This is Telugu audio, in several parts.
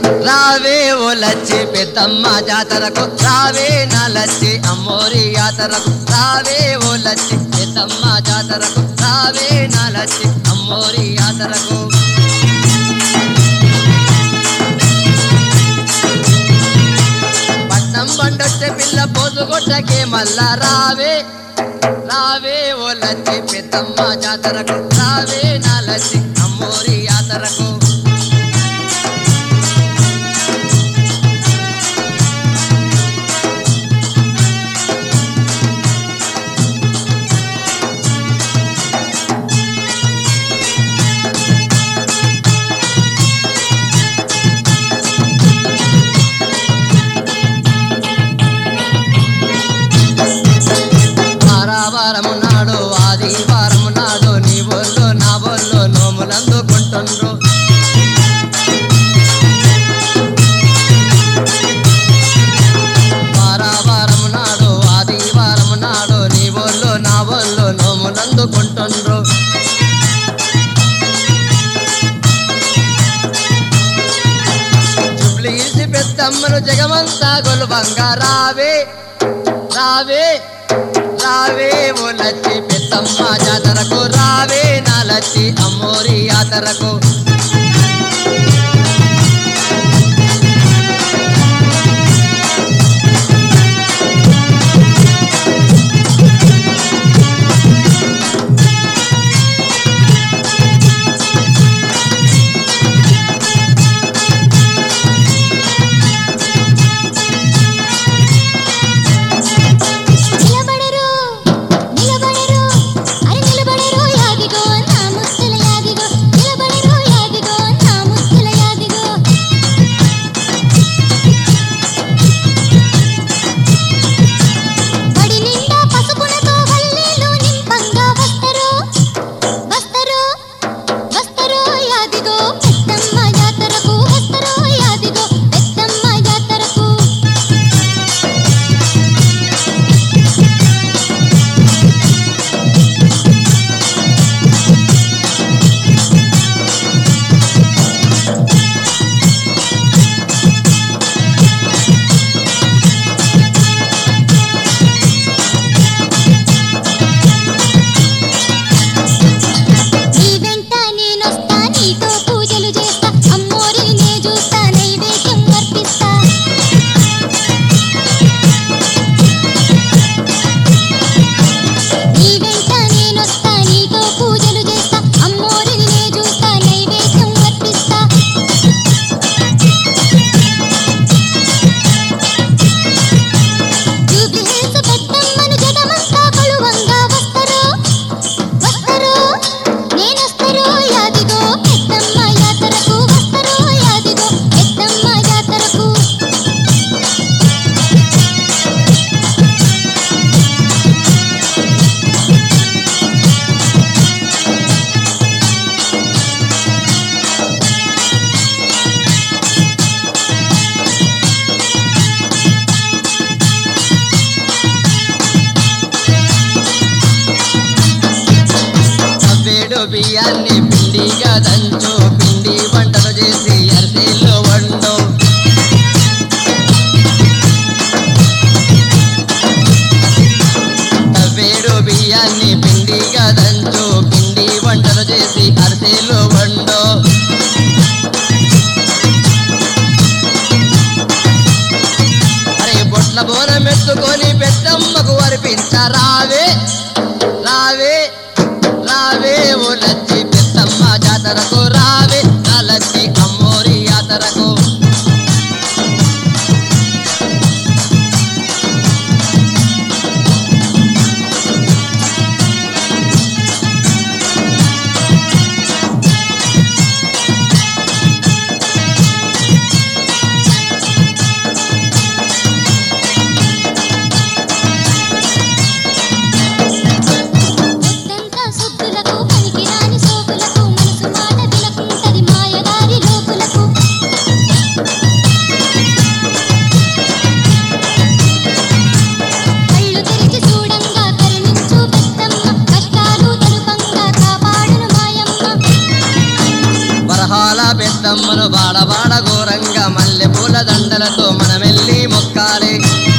రావే ఓ లచ్చి పెద్దమ్మ జాతరకు రావే నా లచ్చి అమ్మోరి జాతరకు రావే ఓ లచ్చి పెద్దమ్మ జాతరకు రావే నా లచ్చి అమ్మోరి జాతరకు పట్నం బండొచ్చే పిల్ల పోసుగొట్టకే మళ్ళా రావే రావే ఓ లచ్చి పెద్దమ్మ జాతరకు రావే నా లచ్చి అమ్మోరి జాతరకు వారావారము నాడు ఆదివారము నాడు నీ ఒళ్ళు నా ఒళ్ళు నోములందుకుంటుండ్రు వారావారము నాడు ఆదివారము నాడు నీ ఒళ్ళు నా ఒళ్ళు నోములందుకుంటుండ్రు జుబ్లి ఇసి పెద్దమ్మను జగమంతా గొలువంగా రావే రావే రావే ఓ లచ్చి పెద్దమ్మ జాతరకు రావే నా లచ్చి అమ్మోరి జాతరకు నిలబడరు నిలబడరు అరే నిలబడరు యాదిగో నా ముత్తుల యాదిగో నిలబడరు యాదిగో నా ముత్తుల యాదిగో బడి నిండా పసుపులతో వల్లీలు నింపంగా వస్తరు వస్తరు వస్తరు యాదిగో పెద్దమ్మ జాతరకు వస్తరు యాదిగో పెద్దమ్మ జాతరకు నీ వెంట నేనొస్తా నీతో పూజలు చేస్తా అమ్మోరిని నే చూస్తా నైవేద్యం అర్పిస్తా నీ వెంట నేనొస్తా నీతో పూజలు చేస్తా అమ్మోరిని నే చూస్తా నైవేద్యం అర్పిస్తా జూబ్లీ హిల్స్ పెద్దమ్మను జగమంతా కొలువంగా వస్తరు వస్తరు నేనొస్తరు యాదిగో పెద్దమ్మ యాతరకు వస్తరు యాదిగో పెద్దమ్మ యాతరకు వేడు బియ్యాన్ని పిండిగా దంచు పిండి వంటలు చేసి అరిసెలు వండు వేడు బియ్యాన్ని పిండిగా దంచు పిండి వంటలు చేసి అరిసెలు వండు అరే బొట్ల బోరం ఎత్తుకొని పెద్దమ్మకు అర్పించరావే రావే రావే ఓ లచ్చి పెద్దమ్మ జాతరకు రావే నా లచ్చి అమ్మోరి జాతరకు పొద్దంతా సుద్దులకు పనికిరాని సోకులకు మనసు మాట వినకుంటది మాయదారి లోకులకు పెద్దమ్మను బాడ బాడ ఘోరంగా మల్లె పూల దండలతో మనమెల్లి మొక్కాలి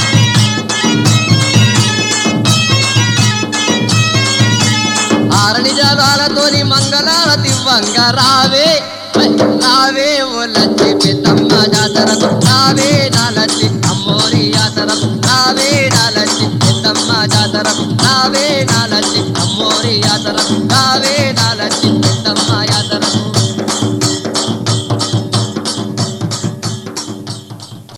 ఆరని జాగాలతోని మంగళారతివ్వంగా రావే హై, రావే ఓ లచ్చి పెద్దమ్మ జాతరకు రావే నా లచ్చి అమ్మోరి జాతరకు రావే నా లచ్చి పెద్దమ్మ జాతరకు రావే నా లచ్చి అమ్మోరి జాతరకు రావే నా లచ్చి